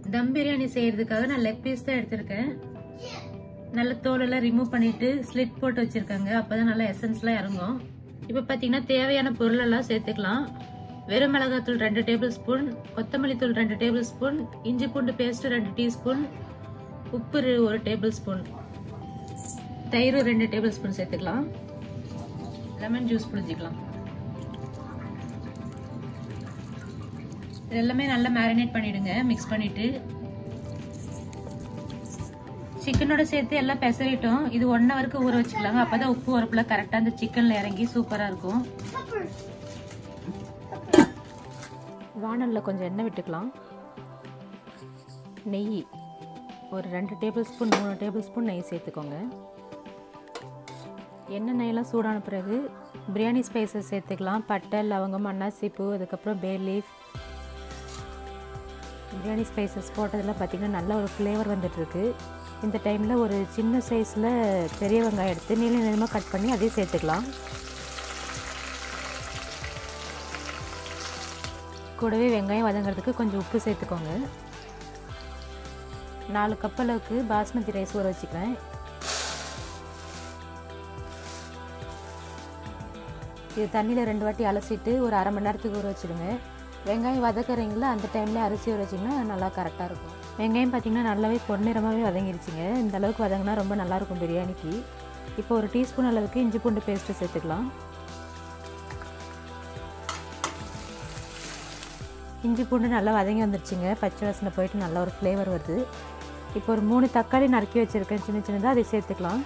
தம் பிரியாணி செய்யறதுக்காக நான் leg piece தான் எடுத்திருக்கேன் நல்ல தோலெல்லாம் ரிமூவ் பண்ணிட்டு ஸ்லிட் போட்டு வச்சிருக்காங்க அப்பதான் நல்லா எசன்ஸ்லாம் இறங்கும் இப்போ பார்த்தீங்கன்னா தேவையான பொருள் எல்லாம் சேர்த்துக்கலாம் வெறும் மிளகாத்தூள் ரெண்டு டேபிள் ஸ்பூன் கொத்தமல்லி தூள் ரெண்டு டேபிள் ஸ்பூன் இஞ்சி பூண்டு பேஸ்ட் ரெண்டு டீஸ்பூன் உப்பு ரெ- ஒரு டேபிள் ஸ்பூன் தயிர் ரெண்டு டேபிள் ஸ்பூன் சேர்த்துக்கலாம் லெமன் ஜூஸ் புழிஞ்சிக்கலாம் இது எல்லாமே நல்லா மேரினேட் பண்ணிடுங்க மிக்ஸ் பண்ணிட்டு சிக்கனோட சேர்த்து எல்லாம் பெசரிட்டோம் இது ஒன் ஹவருக்கு ஊற வச்சுக்கலாங்க அப்பதான் உப்பு உரப்புல கரெக்டா அந்த சிக்கன்ல இறங்கி சூப்பரா இருக்கும் வானல்ல கொஞ்சம் எண்ணெய் விட்டுக்கலாம் நெய் ஒரு ரெண்டு டேபிள் ஸ்பூன் மூணு டேபிள் ஸ்பூன் நெய் சேர்த்துக்கோங்க எண்ணெய் நெய்யெல்லாம் சூடான பிறகு பிரியாணி ஸ்பைசஸ் சேர்த்துக்கலாம் பட்டை லவங்கம் அன்னாசி பூ அதுக்கப்புறம் பே லீஃப் பிரியாணி ஸ்பைசஸ் போட்டதில் பார்த்திங்கன்னா நல்ல ஒரு ஃப்ளேவர் வந்துட்டுருக்கு இந்த டைமில் ஒரு சின்ன சைஸில் பெரிய வெங்காயம் எடுத்து நீள நீளமாக கட் பண்ணி அதையும் சேர்த்துக்கலாம் கூடவே வெங்காயம் வதங்கிறதுக்கு கொஞ்சம் உப்பு சேர்த்துக்கோங்க நாலு கப் அளவுக்கு பாஸ்மதி ரைஸ் ஊற வச்சுக்கிறேன் இது தண்ணியில் ரெண்டு வாட்டி அலசிட்டு ஒரு அரை மணி நேரத்துக்கு ஊற வச்சுடுங்க வெங்காயம் வதக்குறீங்களா அந்த டைமில் அரிசி ஊற வச்சிங்கன்னா நல்லா கரெக்டாக இருக்கும் வெங்காயம் பார்த்திங்கன்னா நல்லாவே பொன்னிறமாகவே வதங்கிருச்சுங்க இந்த அளவுக்கு வதங்கினா ரொம்ப நல்லாயிருக்கும் பிரியாணிக்கு இப்போ ஒரு டீஸ்பூன் அளவுக்கு இஞ்சி பூண்டு பேஸ்ட்டு சேர்த்துக்கலாம் இஞ்சி பூண்டு நல்லா வதங்கி வந்துருச்சுங்க பச்சை வாசனை போயிட்டு நல்ல ஒரு ஃப்ளேவர் வருது இப்போ ஒரு மூணு தக்காளி நறுக்கி வச்சுருக்கேன் சின்ன சின்னதாக அதை சேர்த்துக்கலாம்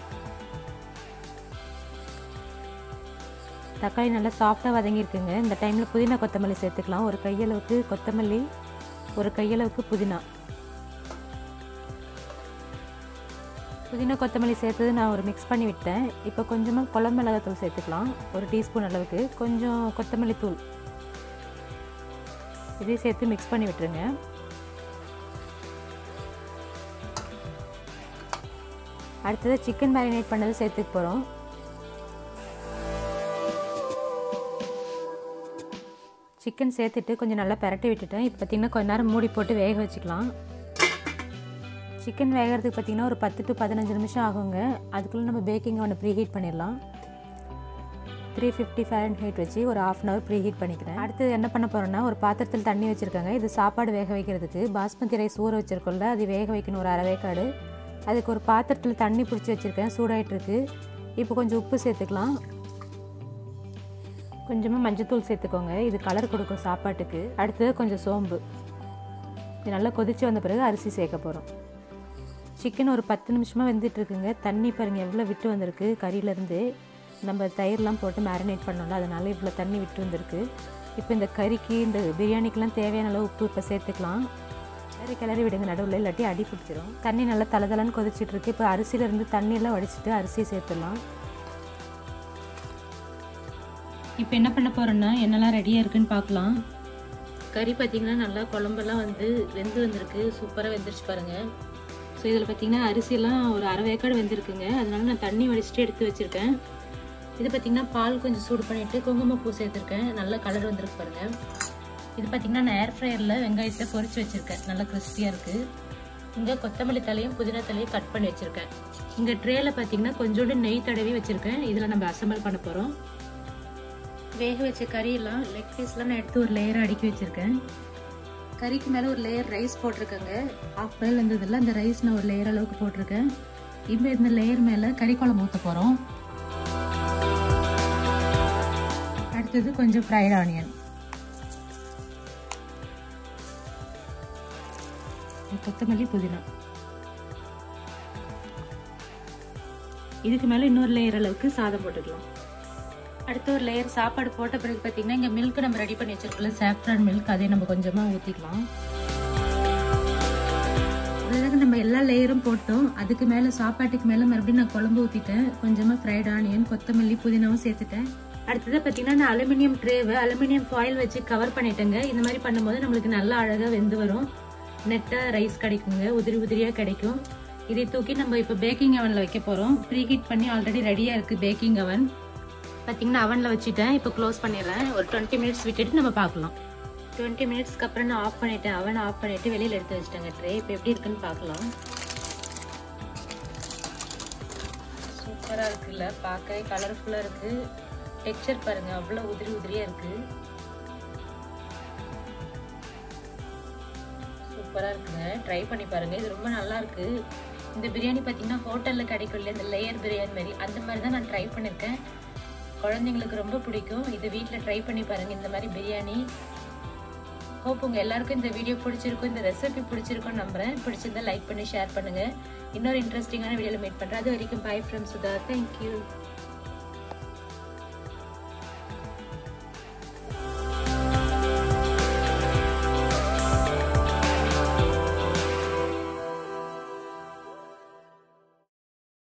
தக்காளி நல்லா சாஃப்டாக வதங்கியிருக்குங்க இந்த டைமில் புதினா கொத்தமல்லி சேர்த்துக்கலாம் ஒரு கையளவுக்கு கொத்தமல்லி ஒரு கையளவுக்கு புதினா புதினா கொத்தமல்லி சேர்த்தது நான் ஒரு மிக்ஸ் பண்ணி விட்டேன் இப்போ கொஞ்சமாக குழம்பு மிளகாத்தூள் சேர்த்துக்கலாம் ஒரு டீஸ்பூன் அளவுக்கு கொஞ்சம் கொத்தமல்லி தூள் இதையும் சேர்த்து மிக்ஸ் பண்ணி விட்டுருங்க அடுத்தது சிக்கன் மேரினேட் பண்ணது சேர்த்துக்க போகிறோம் சிக்கன் சேர்த்துட்டு கொஞ்சம் நல்லா பரட்டி விட்டுட்டேன் இப்போ பார்த்திங்கன்னா கொஞ்ச நேரம் மூடி போட்டு வேக வச்சுக்கலாம் சிக்கன் வேகிறதுக்கு பார்த்திங்கன்னா ஒரு பத்து டு பதினஞ்சு நிமிஷம் ஆகுங்க அதுக்குள்ளே நம்ம பேக்கிங் அவனை ப்ரீ ஹீட் பண்ணிடலாம் த்ரீ ஃபிஃப்டி ஃபேரன் ஹீட் வச்சு ஒரு half an hour preheat பண்ணிக்கிறேன் அடுத்து என்ன பண்ண போகிறோன்னா ஒரு பாத்திரத்தில் தண்ணி வச்சுருக்காங்க இது சாப்பாடு வேக வைக்கிறதுக்கு பாஸ்மதி ரைஸ் ஊற வச்சுருக்கோம்ல அது வேக வைக்கணும் ஒரு அரை வேக்காடு அதுக்கு ஒரு பாத்திரத்தில் தண்ணி பிடிச்சி வச்சுருக்கேன் சூடாயிட்டு இருக்கு இப்போ கொஞ்சம் உப்பு சேர்த்துக்கலாம் கொஞ்சமாக மஞ்சத்தூள் சேர்த்துக்கோங்க இது கலர் கொடுக்கும் சாப்பாட்டுக்கு அடுத்தது கொஞ்சம் சோம்பு இது நல்லா கொதிச்சு வந்த பிறகு அரிசி சேர்க்க போகிறோம் சிக்கன் ஒரு பத்து நிமிஷமாக வெந்துட்டு இருக்குங்க தண்ணி பாருங்க எவ்வளோ விட்டு வந்திருக்கு கறியிலேருந்து நம்ம தயிர்லாம் போட்டு மேரினேட் பண்ணோம்ல அதனால இவ்வளோ தண்ணி விட்டு வந்திருக்கு இப்போ இந்த கறிக்கு இந்த பிரியாணிக்கெலாம் தேவையான அளவு உப்பு இப்போ சேர்த்துக்கலாம் கிளறி கிளறி விடுங்க நடுவில் இல்லாட்டி அடி பிடிச்சிரும் தண்ணி நல்லா தலதலன்னு கொதிச்சிட்டு இருக்கு இப்போ அரிசியிலேருந்து தண்ணியெல்லாம் வடிச்சிட்டு அரிசி சேர்த்துடலாம் இப்போ என்ன பண்ண போகிறோன்னா என்னெல்லாம் ரெடியாக இருக்குன்னு பார்க்கலாம் கறி பார்த்தீங்கன்னா நல்லா குழம்பெல்லாம் வந்து வெந்து வந்திருக்கு சூப்பராக வெந்துருச்சு பாருங்கள் ஸோ இதில் பார்த்தீங்கன்னா அரிசியெல்லாம் ஒரு அரை வேக்காடு வெந்திருக்குங்க அதனால நான் தண்ணி வடிச்சிட்டு எடுத்து வச்சுருக்கேன் இது பார்த்தீங்கன்னா பால் கொஞ்சம் சூடு பண்ணிவிட்டு குங்குமப்பூ சேர்த்துருக்கேன் நல்ல கலர் வந்திருக்கு பாருங்கள் இது பார்த்தீங்கன்னா நான் ஏர் ஃப்ரையரில் வெங்காயத்தை பொரிச்சு வச்சுருக்கேன் நல்லா கிறிஸ்பியாக இருக்குது இங்கே கொத்தமல்லி தலையும் புதினா தலையும் கட் பண்ணி வச்சுருக்கேன் இங்கே ட்ரேயில் பார்த்தீங்கன்னா கொஞ்சோண்டு நெய் தடவி வச்சுருக்கேன் இதில் நம்ம அசம்பல் பண்ண போகிறோம் வேக வச்ச கறியெல்லாம் லெக் பீஸ்லாம் நான் எடுத்து ஒரு லேயர் அடுக்கி வச்சுருக்கேன் கறிக்கு மேலே ஒரு லேயர் ரைஸ் போட்டிருக்கேங்க ஆஃப் பாயில் இருந்ததில்ல அந்த ரைஸ் நான் ஒரு லேயர் அளவுக்கு போட்டிருக்கேன் இப்போ இந்த லேயர் மேலே கறி குழம்பு ஊற்ற போகிறோம் அடுத்தது கொஞ்சம் ஃப்ரைட் ஆனியன் கொத்தமல்லி புதினா இதுக்கு மேலே இன்னொரு லேயர் அளவுக்கு சாதம் போட்டுக்கலாம் அடுத்த ஒரு லேயர் சாப்பாடு போட்ட பிறகு பார்த்தீங்கன்னா இங்கே மில்க் நம்ம ரெடி பண்ணி வச்சிருக்கோம்ல சாஃப்ரான் மில்க் அதை நம்ம கொஞ்சமாக ஊற்றிக்கலாம் அதாவது நம்ம எல்லா லேயரும் போட்டோம் அதுக்கு மேலே சாப்பாட்டுக்கு மேலே மறுபடியும் நான் குழம்பு ஊற்றிட்டேன் கொஞ்சமாக ஃப்ரைட் ஆனியன் கொத்தமல்லி புதினாவும் சேர்த்துட்டேன் அடுத்தது பார்த்தீங்கன்னா நான் அலுமினியம் ட்ரேவை அலுமினியம் ஃபாயில் வச்சு கவர் பண்ணிட்டேங்க இந்த மாதிரி பண்ணும்போது நம்மளுக்கு நல்லா அழகாக வெந்து வரும் நெட்டாக ரைஸ் கிடைக்குங்க உதிரி உதிரியாக கிடைக்கும் இதை தூக்கி நம்ம இப்போ பேக்கிங் அவனில் வைக்க போகிறோம் ப்ரீ ஹீட் பண்ணி ஆல்ரெடி ரெடியாக இருக்குது பேக்கிங் அவன் பார்த்தீங்கன்னா அவனில் வச்சுட்டேன் இப்போ க்ளோஸ் பண்ணிடுறேன் ஒரு டுவெண்ட்டி மினிட்ஸ் விட்டுட்டு நம்ம பார்க்கலாம் டுவெண்ட்டி மினிட்ஸ்க்கு அப்புறம் நான் ஆஃப் பண்ணிட்டேன் அவன் ஆஃப் பண்ணிவிட்டு வெளியில் எடுத்து வச்சிட்டேங்க ட்ரே இப்போ எப்படி இருக்குன்னு பார்க்கலாம் சூப்பராக இருக்குல்ல பார்க்கவே கலர்ஃபுல்லாக இருக்குது டெக்ஸ்சர் பாருங்கள் அவ்வளோ உதிரி உதிரியாக இருக்குது சூப்பராக இருக்குங்க ட்ரை பண்ணி பாருங்கள் இது ரொம்ப நல்லா இருக்கு இந்த பிரியாணி பார்த்தீங்கன்னா ஹோட்டலில் கிடைக்கும்ல இந்த லேயர் பிரியாணி மாதிரி அந்த மாதிரி தான் நான் ட்ரை பண்ணியிருக்கேன் குழந்தைங்களுக்கு ரொம்ப பிடிக்கும் இதை வீட்டில் ட்ரை பண்ணி பாருங்கள் இந்த மாதிரி பிரியாணி ஹோப் உங்கள் எல்லாருக்கும் இந்த வீடியோ பிடிச்சிருக்கும் இந்த ரெசிபி பிடிச்சிருக்கும் நம்புறேன் பிடிச்சிருந்தா லைக் பண்ணி ஷேர் பண்ணுங்கள் இன்னொரு இன்ட்ரெஸ்டிங்கான வீடியோவில் மீட் பண்ணுறேன் அது வரைக்கும் பை ஃப்ரம் சுதா தேங்க்யூ